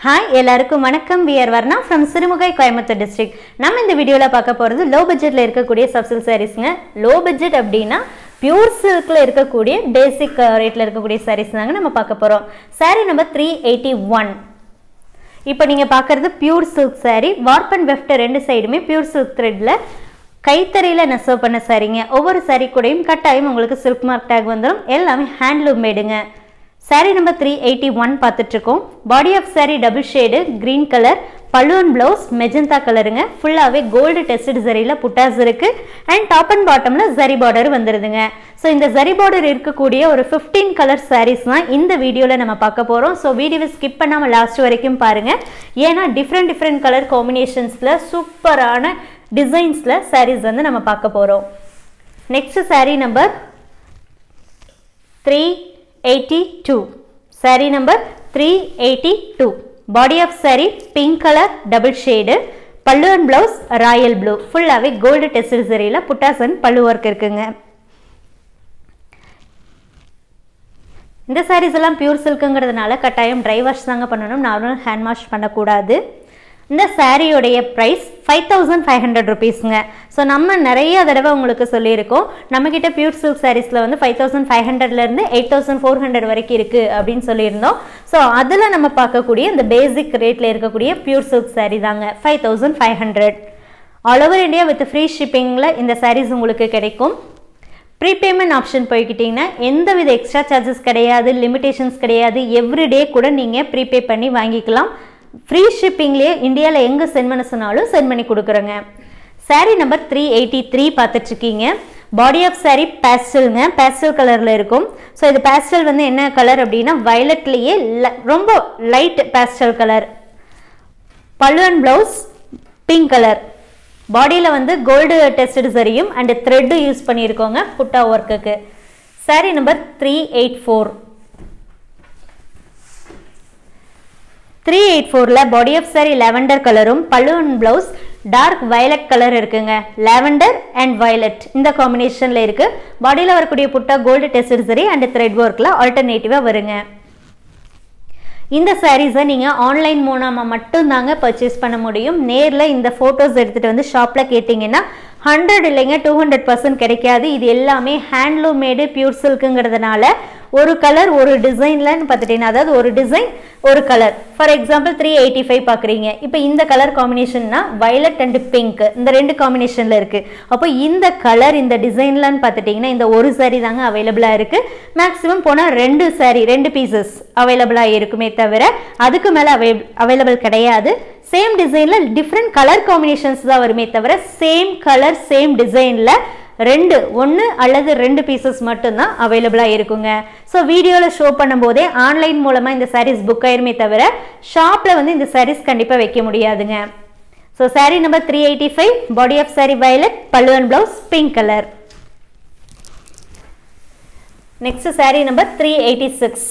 hi எல்லாருக்கும் வணக்கம் we're Varna from Sirumugai Coimbatore district நம்ம இந்த வீடியோவில் பார்க்க போகிறது லோ பட்ஜெட்டில் இருக்கக்கூடிய சப்சில் சாரீஸ்ங்க லோ பட்ஜெட் அப்படின்னா பியூர் சில்கில் இருக்கக்கூடிய பேசிக் ரேட்டில் இருக்கக்கூடிய சாரீஸ் தாங்க நம்ம பார்க்க போகிறோம் saree number three eighty one இப்போ நீங்கள் பார்க்குறது pure silk saree warp and weft ரெண்டு சைடுமே பியூர் சில்க் த்ரெட்டில் கைத்தறியில் நெசவு பண்ண சாரீங்க ஒவ்வொரு saree கூடயும் கட்டாயம் உங்களுக்கு சில்க் மார்க் டேக் வந்துடும் எல்லாமே ஹேண்ட்லூம் மேடுங்க saree number three eighty one பார்த்துட்ருக்கோம் body of saree double shade green colour பல்லுவன் ப்ளவுஸ் மெஜந்தா கலருங்க ஃபுல்லாகவே கோல்டு டெஸ்டட் ஜரியில் புட்டாஸ் இருக்குது அண்ட் டாப் அண்ட் பாட்டமில் ஜரி பார்டர் வந்துடுதுங்க ஸோ இந்த ஜரி பார்டர் இருக்கக்கூடிய ஒரு ஃபிஃப்டீன் கலர் சாரீஸ் தான் இந்த வீடியோவில் நம்ம பார்க்க போகிறோம் ஸோ வீடியோவை ஸ்கிப் பண்ணாமல் லாஸ்ட் வரைக்கும் பாருங்கள் ஏன்னா டிஃப்ரெண்ட் டிஃப்ரெண்ட் கலர் காம்பினேஷன்ஸில் சூப்பரான டிசைன்ஸில் சாரீஸ் வந்து நம்ம பார்க்க போகிறோம் next saree number three eighty two saree number three eighty two body of saree pink colour double shade pallu and blouse royal blue ஃபுல்லாகவே கோல்டு டெஸ்ட் சரியில் புட்டாஸ் அண்ட் பல்லு ஒர்க் இருக்குங்க இந்த சாரீஸ் எல்லாம் பியூர் சில்க்குங்கிறதுனால கட்டாயம் ட்ரை வாஷ் தாங்க பண்ணணும் நார்மல் ஹேண்ட் வாஷ் பண்ணக்கூடாது இந்த சாரியோடைய price five thousand five hundred ருபீஸுங்க ஸோ நம்ம நிறைய தடவை உங்களுக்கு சொல்லியிருக்கோம் நம்மக்கிட்ட பியூர் சில்க் சாரீஸில் வந்து ஃபைவ் தௌசண்ட் ஃபைவ் ஹண்ட்ரட்லேருந்து எயிட் தௌசண்ட் ஃபோர் ஹண்ட்ரட் வரைக்கும் இருக்குது அப்படின்னு சொல்லியிருந்தோம் ஸோ அதில் நம்ம பார்க்கக்கூடிய இந்த பேசிக் ரேட்டில் இருக்கக்கூடிய பியூர் சில்க் saree தாங்க five thousand five hundred all over India with free ஷிப்பிங்கில் இந்த sarees உங்களுக்கு கிடைக்கும் ப்ரீபேமெண்ட் ஆப்ஷன் போய்கிட்டிங்கன்னா எந்த வித எக்ஸ்ட்ரா சார்ஜஸ் கிடையாது லிமிடேஷன்ஸ் கிடையாது எவ்ரிடே கூட நீங்கள் ப்ரீபே பண்ணி வாங்கிக்கலாம் ஃப்ரீ ஷிப்பிங்லேயே இந்தியாவில் எங்கே சென்ட் பண்ண சொன்னாலும் சென்ட் பண்ணி கொடுக்குறோங்க saree number three eighty three பார்த்துட்ருக்கீங்க பாடி ஆஃப் saree பேஸ்டல்ங்க பேஸ்டல் கலரில் இருக்கும் ஸோ இது பேஸ்டல் வந்து என்ன கலர் அப்படின்னா வயலட்லேயே ரொம்ப light pastel colour pallu and blouse pink colour பாடியில் வந்து கோல்டு டெஸ்டட் சரியும் அண்ட் த்ரெட்டு யூஸ் பண்ணியிருக்கோங்க புட்டா ஒர்க்குக்கு saree number three eight four three eight ஃபோரில் பாடி ஆஃப் saree lavender கலரும் pallu and blouse dark violet colour இருக்குங்க லாவெண்டர் அண்ட் வயலட் இந்த காம்பினேஷனில் இருக்குது பாடியில் வரக்கூடிய புட்டா gold tested zari and thread ஒர்க்கில் ஆல்டர்னேட்டிவாக வருங்க இந்த சாரீஸை நீங்கள் ஆன்லைன் மூலமாக மட்டும்தாங்க பர்ச்சேஸ் பண்ண முடியும் நேரில் இந்த ஃபோட்டோஸ் எடுத்துகிட்டு வந்து ஷாப்பில் கேட்டிங்கன்னா ஹண்ட்ரட் இல்லைங்க டூ ஹண்ட்ரட் பர்சன்ட் கிடைக்காது இது எல்லாமே ஹேண்ட்லூம் மேடு பியூர் சில்க்குங்கிறதுனால ஒரு கலர் ஒரு டிசைன்லன்னு பார்த்துட்டீங்கன்னா அதாவது ஒரு டிசைன் ஒரு colour for example three eighty five பார்க்குறீங்க இப்போ இந்த கலர் காம்பினேஷன்னா வயலட் அண்ட் பிங்க் இந்த ரெண்டு காம்பினேஷனில் இருக்குது அப்போ இந்த கலர் இந்த டிசைன்லன்னு பார்த்துட்டிங்கன்னா இந்த ஒரு saree தாங்க அவைலபிளாக இருக்குது மேக்ஸிமம் போனால் ரெண்டு saree ரெண்டு பீசஸ் அவைலபிளாக இருக்குமே தவிர அதுக்கு மேலே அவை அவைலபிள் கிடையாது சேம் டிசைனில் டிஃப்ரெண்ட் கலர் காம்பினேஷன்ஸ் தான் வருமே தவிர சேம் கலர் சேம் டிசைனில் ரெண்டு ஒன்று அல்லது ரெண்டு பீசஸ் மட்டும்தான் அவைலபிளாக இருக்குங்க ஸோ வீடியோவில் ஷோ பண்ணும்போதே ஆன்லைன் மூலமாக இந்த சாரீஸ் புக் ஆயிருமே தவிர ஷாப்பில் வந்து இந்த சாரீஸ் கண்டிப்பாக வைக்க முடியாதுங்க so saree number three eighty five body of saree violet pallu and blouse pink colour next saree number three eighty six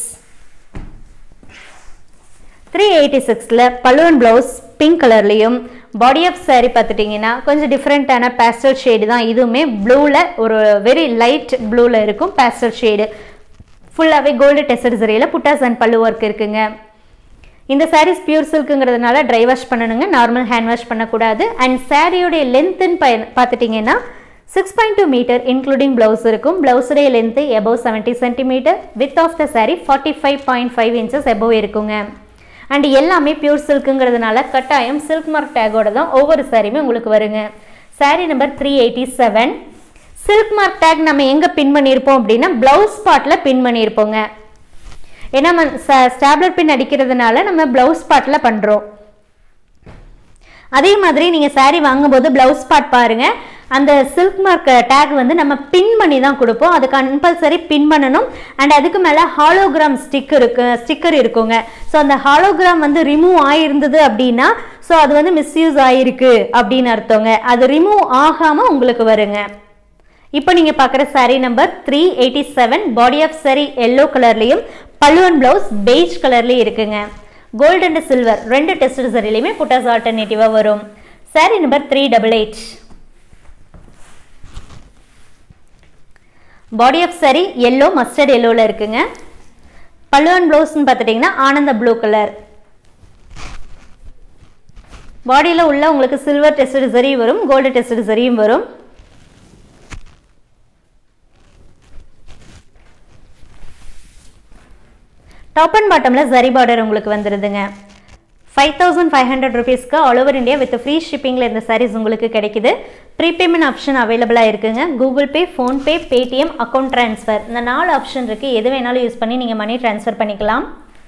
three eighty சிக்ஸில் பலூன் ப்ளவுஸ் பிங்க் கலர்லேயும் பாடி ஆஃப் saree பார்த்துட்டிங்கன்னா கொஞ்சம் டிஃப்ரெண்ட்டான பேஸ்டல் ஷேடு தான் இதுவுமே ப்ளூவில் ஒரு வெரி லைட் ப்ளூவில் இருக்கும் பேஸ்டல் ஷேடு ஃபுல்லாகவே கோல்டு டெஸ்டட் சரியில் புட்டாஸ் அண்ட் பல்லு ஒர்க் இருக்குங்க இந்த சாரீஸ் பியூர் சில்க்குங்கிறதுனால ட்ரை வாஷ் பண்ணணுங்க நார்மல் ஹேண்ட் வாஷ் பண்ணக்கூடாது அண்ட் சாரியோடைய லென்த்துன்னு ப பார்த்துட்டிங்கன்னா six point two metre including blouse இருக்கும் ப்ளவுஸுடைய length above seventy centimetre width of the saree forty five point five inches above இருக்குங்க அண்ட் எல்லாமே பியூர் சில்க்குங்கிறதுனால கட்டாயம் சில்க் மார்க் டேகோட தான் ஒவ்வொரு சாரியுமே உங்களுக்கு வருங்க saree number three eighty seven silk mark tag நம்ம எங்கே பின் பண்ணியிருப்போம் அப்படின்னா ப்ளவுஸ் பார்ட்டில் பின் பண்ணியிருப்போங்க ஏன்னா நம்ம ஸ்டாப்லர் பின் அடிக்கிறதுனால நம்ம ப்ளவுஸ் பார்ட்டில் பண்ணுறோம் அதே மாதிரி நீங்கள் saree வாங்கும்போது ப்ளவுஸ் பார்ட் பாருங்கள் அந்த சில்க் மார்க் டேக் வந்து நம்ம பின் பண்ணி தான் கொடுப்போம் அது கம்பல்சரி பின் பண்ணணும் அண்ட் அதுக்கு மேலே ஹாலோகிராம் ஸ்டிக் இருக்கு ஸ்டிக்கர் இருக்குங்க ஸோ அந்த ஹாலோகிராம் வந்து ரிமூவ் ஆகிருந்தது அப்படின்னா ஸோ அது வந்து மிஸ்யூஸ் ஆகிருக்கு அப்படின்னு அர்த்தங்க அது ரிமூவ் ஆகாமல் உங்களுக்கு வருங்க இப்போ நீங்கள் பார்க்குற saree number three eighty seven body of saree yellow கலர்லேயும் பல்லுவன் ப்ளவுஸ் பெய்ஜ் கலர்லேயும் இருக்குங்க கோல்டு அண்ட் சில்வர் ரெண்டு டெஸ்ட் சரிலையுமே புட்டாஸ் ஆல்டர்னேட்டிவாக வரும் saree number three double eight body of saree yellow mustard எல்லோவில் இருக்குங்க பல்லுவன் ப்ளவுஸ்னு பார்த்துட்டிங்கன்னா ஆனந்த ப்ளூ கலர் பாடியில் உள்ள உங்களுக்கு சில்வர் டெஸ்டட் சரி வரும் கோல்டு டெஸ்டட் சரியும் வரும் டாப் அண்ட் பாட்டமில் சரி பார்டர் உங்களுக்கு வந்துடுதுங்க ஃபைவ் தௌசண்ட் ஃபைவ் ஹண்ட்ரட் ருபீஸ்க்கு all over India with free ஷிப்பிங்கில் இந்த சாரீஸ் உங்களுக்கு கிடைக்குது ப்ரீபேமெண்ட் ஆப்ஷன் அவைலபிளாக இருக்குங்க Google Pay PhonePe Paytm account transfer இந்த நாலு ஆப்ஷன் இருக்குது எது வேணாலும் யூஸ் பண்ணி நீங்கள் மணி ட்ரான்ஸ்ஃபர் பண்ணிக்கலாம்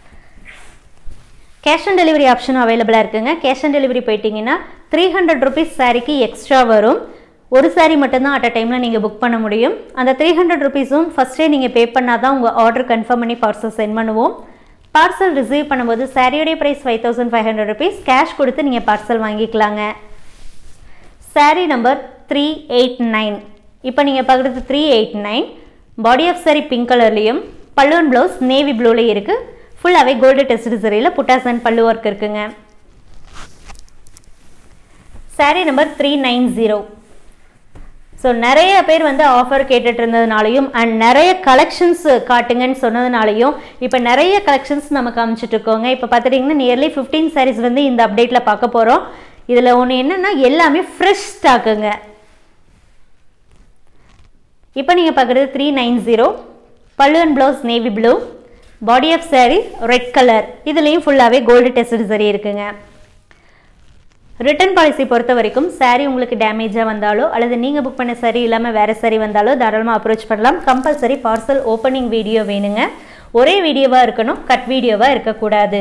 கேஷ் ஆன் டெலிவரி ஆப்ஷனும் அவைலபிளாக இருக்குங்க கேஷ் ஆன் டெலிவரி போயிட்டீங்கன்னா த்ரீ ஹண்ட்ரட் ருபீஸ் சாரீக்கு எக்ஸ்ட்ரா வரும் ஒரு சாரீ மட்டும்தான் அட் அ டைமில் நீங்கள் புக் பண்ண முடியும் அந்த த்ரீ ஹண்ட்ரட் ருபீஸும் ஃபஸ்ட்டே நீங்கள் பே பண்ணால் தான் உங்கள் ஆர்டர் கன்ஃபார்ம் பண்ணி பார்சல் சென்ட் பண்ணுவோம் பார்சல் ரிசீவ் பண்ணும்போது சாரியோடைய price five thousand five hundred rupees cash கொடுத்து நீங்கள் பார்சல் வாங்கிக்கலாங்க saree number three eight nine இப்போ நீங்கள் பார்க்குறது three eight nine body of saree pink கலர்லேயும் பல்லுவன் ப்ளவுஸ் நேவி ப்ளூலேயும் இருக்குது ஃபுல்லாகவே கோல்டு டெஸ்ட் சரியில் புட்டாஸ் அண்ட் பல்லு ஒர்க் இருக்குங்க saree number three nine zero so நிறைய பேர் வந்து ஆஃபர் கேட்டுட்டு இருந்ததுனாலையும் அண்ட் நிறைய கலெக்ஷன்ஸ் காட்டுங்கன்னு சொன்னதுனாலையும் இப்போ நிறைய கலெக்ஷன்ஸ் நமக்கு அமைச்சிட்டு இருக்கோங்க இப்போ பார்த்துட்டிங்கன்னா நியர்லி ஃபிஃப்டீன் சாரீஸ் வந்து இந்த அப்டேட்டில் பார்க்க போகிறோம் இதில் ஒன்று என்னென்னா எல்லாமே ஃப்ரெஷ் ஸ்டாக்குங்க இப்போ நீங்கள் பார்க்குறது three nine zero pallu and blouse navy blue body of saree red colour இதுலேயும் ஃபுல்லாகவே கோல்டு டெஸ்ட் சரி இருக்குங்க ரிட்டர்ன் பாலிசி பொறுத்த வரைக்கும் சாரீ உங்களுக்கு டேமேஜாக வந்தாலோ அல்லது நீங்கள் புக் பண்ண சரி இல்லாமல் வேறு சரி வந்தாலோ தாராளமாக அப்ரோச் பண்ணலாம் கம்பல்சரி பார்சல் ஓப்பனிங் வீடியோ வேணுங்க ஒரே வீடியோவாக இருக்கணும் கட் வீடியோவாக இருக்கக்கூடாது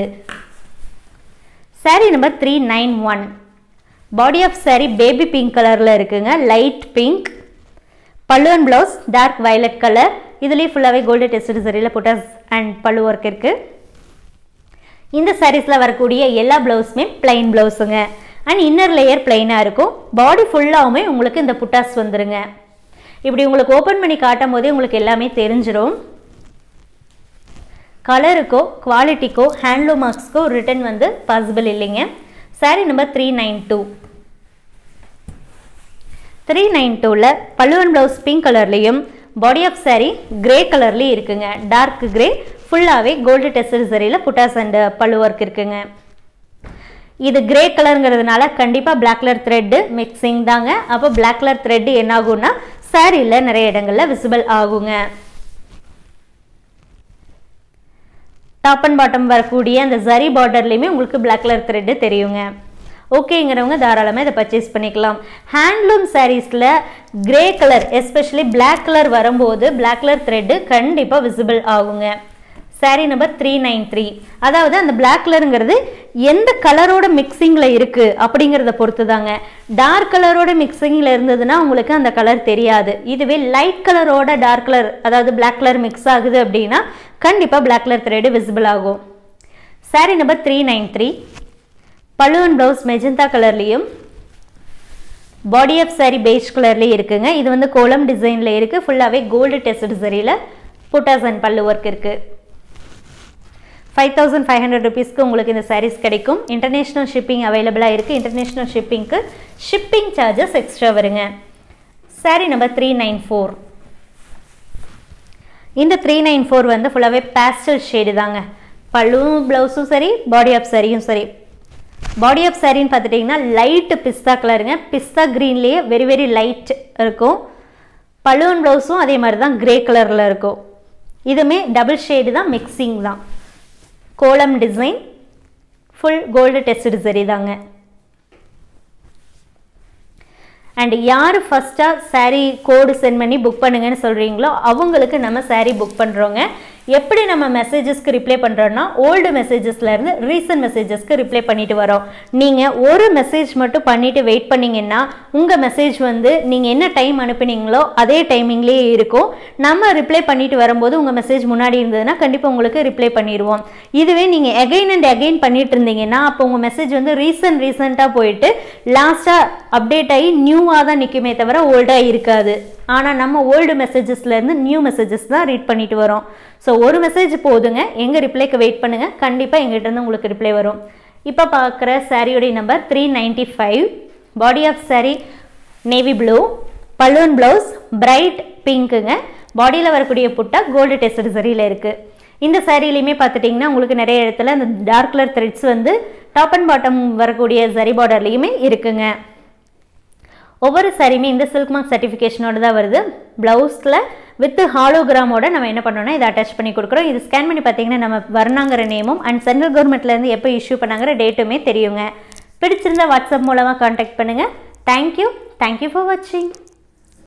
saree number three nine one body of saree baby pink கலரில் இருக்குங்க light pink pallu and blouse dark violet colour இதுலேயும் ஃபுல்லாகவே கோல்டு டெஸ்ட் சரியில் புட்டாஸ் அண்ட் பல்லு ஒர்க் இருக்குது இந்த சாரீஸில் வரக்கூடிய எல்லா ப்ளவுஸுமே பிளைன் ப்ளவுஸுங்க அண்ட் இன்னர் லேயர் பிளைனாக இருக்கும் பாடி ஃபுல்லாகவுமே உங்களுக்கு இந்த புட்டாஸ் வந்துருங்க இப்படி உங்களுக்கு ஓப்பன் பண்ணி காட்டும் போதே உங்களுக்கு எல்லாமே தெரிஞ்சிடும் கலருக்கோ குவாலிட்டிக்கோ ஹேண்ட்லூம் மார்க்ஸ்க்கோ ரிட்டன் வந்து பாசிபிள் இல்லைங்க saree number three nine two three nine டூவில் பல்லுவன் ப்ளவுஸ் பிங்க் கலர்லேயும் பாடி ஆஃப் சாரீ கிரே கலர்லேயும் இருக்குங்க டார்க் கிரே ஃபுல்லாகவே கோல்டு டெஸ்ட் சரியில் புட்டாஸ் அண்ட் பல்லு ஒர்க் இருக்குங்க இது கிரே கலருங்கிறதுனால கண்டிப்பாக பிளாக் கலர் த்ரெட்டு மிக்சிங் தாங்க அப்போ பிளாக் கலர் த்ரெட்டு என்ன ஆகும்னா சாரியில் நிறைய இடங்களில் விசிபிள் ஆகுங்க டாப் அண்ட் பாட்டம் வரக்கூடிய அந்த ஜரி பார்டர்லேயுமே உங்களுக்கு பிளாக் கலர் த்ரெட்டு தெரியுங்க ஓகேங்கிறவங்க தாராளமாக இதை பர்ச்சேஸ் பண்ணிக்கலாம் ஹேண்ட்லூம் சாரீஸில் grey colour especially black colour வரும்போது பிளாக் கலர் த்ரெட்டு கண்டிப்பாக விசிபிள் ஆகுங்க saree number three nine three அதாவது அந்த பிளாக் கலருங்கிறது எந்த கலரோட மிக்சிங்கில் இருக்குது அப்படிங்கிறத பொறுத்து தாங்க டார்க் கலரோட மிக்சிங்கில் இருந்ததுன்னா உங்களுக்கு அந்த கலர் தெரியாது இதுவே லைட் கலரோட டார்க் கலர் அதாவது பிளாக் கலர் மிக்ஸ் ஆகுது அப்படின்னா கண்டிப்பாக பிளாக் கலர் த்ரெடு விசிபிள் ஆகும் saree number three nine three பழுவன் ப்ளவுஸ் மெஜந்தா கலர்லேயும் பாடி ஆஃப் சாரி பேஜ் கலர்லேயும் இருக்குங்க இது வந்து கோலம் டிசைனில் இருக்குது ஃபுல்லாகவே கோல்டு டெஸ்ட் சரியில் புட்டாஸ் அண்ட் பல்லு ஒர்க் இருக்குது ஃபைவ் தௌசண்ட் ஃபைவ் ஹண்ட்ரட் ருபீஸ்க்கு உங்களுக்கு இந்த சாரீஸ் கிடைக்கும் இன்டர்நேஷ்னல் ஷிப்பிங் அவைலபிளாக இருக்குது இன்டர்நேஷ்னல் ஷிப்பிங்க்கு ஷிப்பிங் சார்ஜஸ் எக்ஸ்ட்ரா வருங்க saree number three nine four இந்த த்ரீ நைன் ஃபோர் வந்து ஃபுல்லாகவே பேஸ்டல் ஷேடு தாங்க பல்லுவும் ப்ளவுஸும் சரி பாடி ஆஃப் சாரியும் சரி பாடி ஆஃப் சாரின்னு பார்த்துட்டிங்கன்னா லைட்டு பிஸ்தா கலருங்க பிஸ்தா க்ரீன்லேயே வெரி வெரி லைட் இருக்கும் பல்லுவன் ப்ளவுஸும் அதே மாதிரி தான் க்ரே கலரில் இருக்கும் இதுவுமே டபுள் ஷேடு தான் மிக்சிங் தான் கோலம் டிசைன் ஃபுல் கோல்டு டெஸ்ட் சரி தாங்க அண்ட் யார் ஃபஸ்ட்டாக சாரீ கோடு சென்ட் பண்ணி புக் பண்ணுங்கன்னு சொல்கிறீங்களோ அவங்களுக்கு நம்ம சாரீ புக் பண்ணுறோங்க எப்படி நம்ம மெசேஜஸ்க்கு ரிப்ளை பண்ணுறோன்னா ஓல்டு மெசேஜஸ்லேருந்து ரீசன்ட் மெசேஜஸ்க்கு ரிப்ளை பண்ணிட்டு வரோம் நீங்கள் ஒரு மெசேஜ் மட்டும் பண்ணிவிட்டு வெயிட் பண்ணிங்கன்னா உங்கள் மெசேஜ் வந்து நீங்கள் என்ன டைம் அனுப்புனீங்களோ அதே டைமிங்லேயே இருக்கும் நம்ம ரிப்ளை பண்ணிட்டு வரும்போது உங்கள் மெசேஜ் முன்னாடி இருந்ததுன்னா கண்டிப்பாக உங்களுக்கு ரிப்ளை பண்ணிடுவோம் இதுவே நீங்கள் எகைன் அண்ட் எகைன் பண்ணிட்டு இருந்தீங்கன்னா அப்போ உங்கள் மெசேஜ் வந்து ரீசன்ட் ரீசெண்டாக போயிட்டு லாஸ்ட்டாக அப்டேட் ஆகி நியூவாக தான் நிற்குமே தவிர ஓல்டாக இருக்காது ஆனால் நம்ம ஓல்டு மெசேஜஸ்லேருந்து நியூ மெசேஜஸ் தான் ரீட் பண்ணிட்டு வரோம் ஸோ ஒரு மெசேஜ் போதுங்க எங்கள் ரிப்ளைக்கு வெயிட் பண்ணுங்கள் கண்டிப்பாக எங்கிட்டேருந்து உங்களுக்கு ரிப்ளை வரும் இப்போ பார்க்குற சாரியோடைய number three ninety five body of saree navy blue பலூன் ப்ளவுஸ் பிரைட் பிங்க்குங்க பாடியில் வரக்கூடிய புட்டா கோல்டு டெஸ்ட் சரியில் இருக்குது இந்த சாரிலையுமே பார்த்துட்டிங்கன்னா உங்களுக்கு நிறைய இடத்துல அந்த டார்க் கலர் த்ரெட்ஸ் வந்து டாப் அண்ட் பாட்டம் வரக்கூடிய சரி பார்டர்லேயுமே இருக்குங்க ஒவ்வொரு சாரியுமே இந்த சில்க் மார்க் சர்டிஃபிகேஷனோட தான் வருது ப்ளவுஸில் வித் ஹாலோகிராமோட நம்ம என்ன பண்ணோம்னா இதை அட்டாச் பண்ணி கொடுக்குறோம் இது ஸ்கேன் பண்ணி பார்த்தீங்கன்னா நம்ம வர்ணாங்கிற நேமும் அண்ட் சென்ட்ரல் கவர்மெண்ட்லேருந்து எப்போ இஷ்யூ பண்ணாங்கிற டேட்டுமே தெரியுங்க பிடிச்சிருந்தா வாட்ஸ்அப் மூலமாக காண்டாக்ட் பண்ணுங்கள் தேங்க்யூ தேங்க்யூ ஃபார் வாட்சிங்